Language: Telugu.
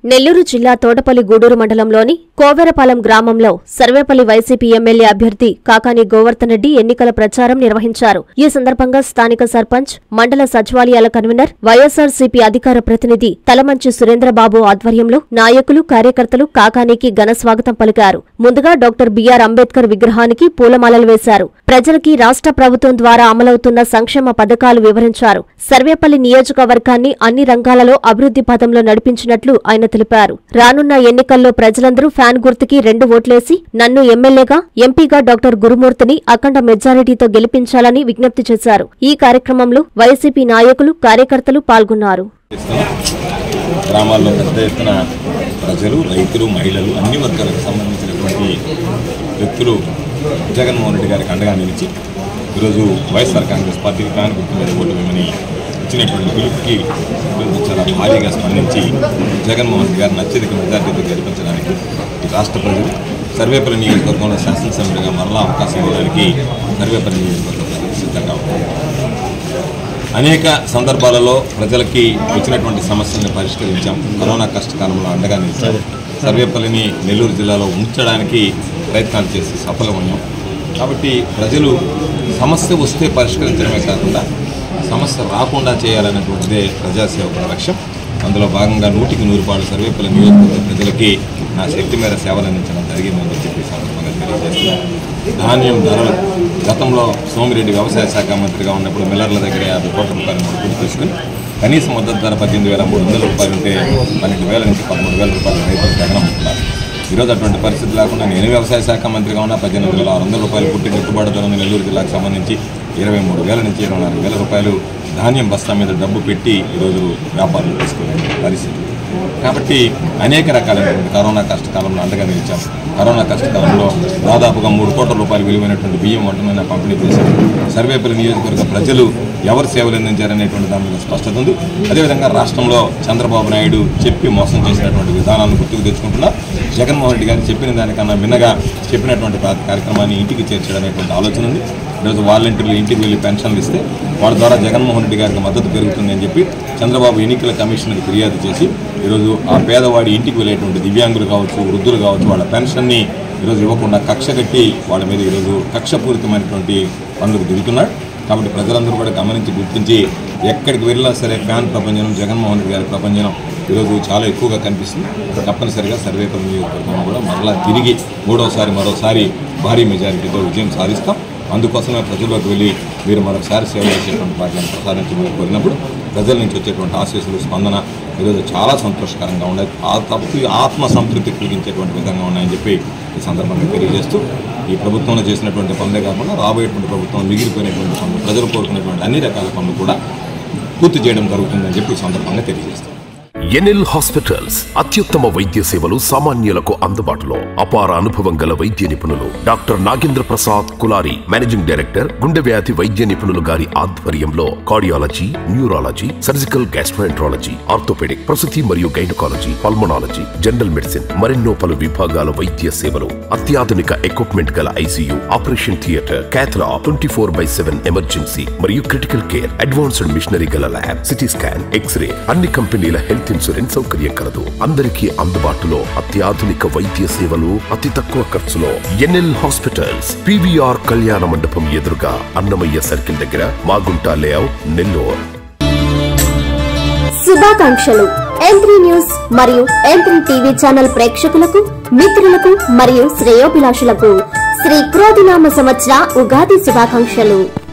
నెల్లూరు జిల్లా తోటపల్లి గూడూరు మండలంలోని కోవెరపాలెం గ్రామంలో సర్వేపల్లి వైసీపీ ఎమ్మెల్యే అభ్యర్థి కాకాని గోవర్ధన్ రెడ్డి ఎన్నికల ప్రచారం నిర్వహించారు ఈ సందర్భంగా స్థానిక సర్పంచ్ మండల సచివాలయాల కన్వీనర్ వైఎస్సార్సీపీ అధికార ప్రతినిధి తలమంచి సురేంద్రబాబు ఆధ్వర్యంలో నాయకులు కార్యకర్తలు కాకానికి ఘన స్వాగతం పలికారు ముందుగా డాక్టర్ బిఆర్ అంబేద్కర్ విగ్రహానికి పూలమాలలు వేశారు ప్రజలకి రాష్ట్ర ప్రభుత్వం ద్వారా అమలవుతున్న సంక్షేమ పథకాలు వివరించారు సర్వేపల్లి నియోజకవర్గాన్ని అన్ని రంగాలలో అభివృద్ధి పథంలో నడిపించినట్లు ఆయన తెలిపారు రానున్న ఎన్నికల్లో ప్రజలందరూ ఫ్యాన్ గుర్తుకి రెండు ఓట్లేసి నన్ను ఎమ్మెల్యేగా ఎంపీగా డాక్టర్ గురుమూర్తిని అఖండ మెజారిటీతో గెలిపించాలని విజ్ఞప్తి చేశారు ఈ కార్యక్రమంలో వైసీపీ నాయకులు కార్యకర్తలు పాల్గొన్నారు గ్రామాల్లో పెద్ద ఎత్తున ప్రజలు రైతులు మహిళలు అన్ని వర్గాలకు సంబంధించినటువంటి వ్యక్తులు జగన్మోహన్ రెడ్డి గారికి అండగా నిలిచి ఈరోజు వైఎస్ఆర్ కాంగ్రెస్ పార్టీకి ఫ్యాన్ గుర్తు మీద ఓటు వేయమని ఇచ్చినటువంటి పిలుపుకి ఈరోజు చాలా భారీగా స్పందించి జగన్మోహన్ రెడ్డి గారిని అత్యధిక మెజార్టీతో గెలిపించడానికి ఈ రాష్ట్ర ప్రజలు సర్వేపల్లి నియోజకవర్గంలో శాసనసభ్యుడిగా మరలా అవకాశం ఇవ్వడానికి సర్వేపల్లి నియోజకవర్గ ప్రజలు సిద్ధంగా ఉన్నారు అనేక సందర్భాలలో ప్రజలకి వచ్చినటువంటి సమస్యల్ని పరిష్కరించాం కరోనా కష్టకాలంలో అండగా నిలిచాం సర్వేపల్లిని నెల్లూరు జిల్లాలో ఉంచడానికి ప్రయత్నాలు చేసి సఫలమయ్యాం కాబట్టి ప్రజలు సమస్య వస్తే పరిష్కరించడమే కాకుండా సమస్య రాకుండా చేయాలనేటువంటిదే ప్రజాసేవకుల లక్ష్యం అందులో భాగంగా నూటికి నూరు పాళ్ళు సర్వేపల్లి నియోజకవర్గ ప్రజలకి నా శక్తి మేర సేవలు అందించడం జరిగిందని చెప్పి ఈ సందర్భంగా తెలియజేస్తున్నాను ధాన్యం ధరలు గతంలో సోమిరెడ్డి వ్యవసాయ శాఖ మంత్రిగా ఉన్నప్పుడు మిల్లర్ల దగ్గర యాభై కోట్ల రూపాయలు గుర్తు తీసుకుని కనీస మద్దతు ధర పద్దెనిమిది వేల మూడు వందల రూపాయలు ఉంటే పన్నెండు వేల నుంచి పదమూడు వేల రూపాయలు రైతులు జగనమ్ముతున్నారు ఈరోజు అటువంటి పరిస్థితి లేకుండా నేను వ్యవసాయ శాఖ మంత్రిగా ఉన్న పద్దెనిమిది వేల ఆరు వందల రూపాయలు పుట్టి గిట్టుబాటు ధర ఉంది నెల్లూరు జిల్లాకు సంబంధించి ఇరవై మూడు వేల నుంచి ఇరవై నాలుగు వేల రూపాయలు ధాన్యం బస్తా మీద డబ్బు పెట్టి ఈరోజు వ్యాపారులు తీసుకునే పరిస్థితి కాబట్టి అనేక రకాలైనటువంటి కరోనా కష్టకాలంలో అండగా నిలిచాం కరోనా కష్టకాలంలో దాదాపుగా మూడు కోట్ల రూపాయలు విలువైనటువంటి బియ్యం వంటనైనా పంపిణీ చేశాం సర్వేపల్లి నియోజకవర్గ ప్రజలు ఎవరు సేవలు అందించారనేటువంటి దాని మీద స్పష్టత ఉంది అదేవిధంగా రాష్ట్రంలో చంద్రబాబు నాయుడు చెప్పి మోసం చేసినటువంటి విధానాలను గుర్తుకు తెచ్చుకుంటున్నారు జగన్మోహన్ రెడ్డి గారు చెప్పిన దానికన్నా మిన్నగా చెప్పినటువంటి ప్రతి కార్యక్రమాన్ని ఇంటికి చేర్చడనేటువంటి ఆలోచన ఉంది ఈరోజు వాలంటీర్లు ఇంటికి వెళ్ళి పెన్షన్లు ఇస్తే వాళ్ళ ద్వారా జగన్మోహన్ రెడ్డి గారికి మద్దతు పెరుగుతుంది అని చెప్పి చంద్రబాబు ఎన్నికల కమిషన్కి ఫిర్యాదు చేసి ఈరోజు ఆ పేదవాడి ఇంటికి వెళ్ళేటువంటి దివ్యాంగులు కావచ్చు వృద్ధులు కావచ్చు వాళ్ళ పెన్షన్ని ఈరోజు ఇవ్వకుండా కక్ష కట్టి వాళ్ళ మీద ఈరోజు కక్షపూరితమైనటువంటి పనులకు దిగుతున్నాడు కాబట్టి ప్రజలందరూ కూడా గమనించి గుర్తించి ఎక్కడికి వెళ్ళినా సరే ఫ్యాన్ ప్రపంచం జగన్మోహన్ రెడ్డి గారి ప్రపంచం ఈరోజు చాలా ఎక్కువగా కనిపిస్తుంది తప్పనిసరిగా సర్వేపల్లి నియోజకవర్గం కూడా మరలా తిరిగి మూడోసారి మరోసారి భారీ మెజారిటీతో విజయం సాధిస్తాం అందుకోసమే ప్రజల్లోకి వెళ్ళి మీరు మరొకసారి సేవ చేసేటువంటి పార్టీలను ప్రసాదించమని కోరినప్పుడు ప్రజల నుంచి వచ్చేటువంటి ఆశీస్సులు స్పందన ఈరోజు చాలా సంతోషకరంగా ఉన్నాయి ఆ తప్పు ఆత్మ సంతృప్తి కలిగించేటువంటి విధంగా ఉన్నాయని చెప్పి ఈ సందర్భంగా తెలియజేస్తూ ఈ ప్రభుత్వంలో చేసినటువంటి పనులే కాకుండా రాబోయేటువంటి ప్రభుత్వం మిగిలిపోయినటువంటి పనులు ప్రజలు కోరుకునేటువంటి అన్ని రకాల పనులు కూడా పూర్తి చేయడం జరుగుతుందని చెప్పి ఈ సందర్భంగా తెలియజేస్తాం ఎన్ఎల్ హాస్పిటల్స్ అత్యుత్తమ వైద్య సేవలు సామాన్యులకు అందుబాటులో అపార అనుభవం గల వైద్య నిపుణులు doctor Nagendra Prasad Kulari managing director గుండె వ్యాధి వైద్య నిపుణులు గారి ఆధ్వర్యంలో cardiology neurology surgical gastroenterology orthopaedic ప్రసూతి మరియు గైనకాలజీ పల్మనాలజీ జనరల్ మెడిసిన్ మరెన్నో పలు విభాగాల వైద్య సేవలు అత్యాధునిక ఎక్విప్మెంట్ గల ICU operation theatre cath lab twenty four by seven emergency మరియు క్రిటికల్ కేర్ అడ్వాన్స్డ్ మిషనరీ గల ల్యాబ్ సిటీ స్కాన్ ఎక్స్రే అన్ని కంపెనీల హెల్త్ ఇన్సూరెన్స్ సౌకర్యం కలదు అందరికీ అందుబాటులో అత్యాధునిక వైద్య సేవలు అతి తక్కువ ఖర్చులో ఎన్ఎల్ హాస్పిటల్స్ పివిఆర్ కళ్యాణ మండపం ఎదురుగా అన్నమయ్య సర్కిల్ దగ్గర మాగుంట లేఅవుట్ నెల్లూరు శుభాకాంక్షలు ఎంత్రీ న్యూస్ మరియు ఎంత్రీ టీవీ ఛానల్ ప్రేక్షకులకు మిత్రులకు మరియు శ్రేయోభిలాషులకు శ్రీ క్రోధినామ సంవత్సర ఉగాది శుభాకాంక్షలు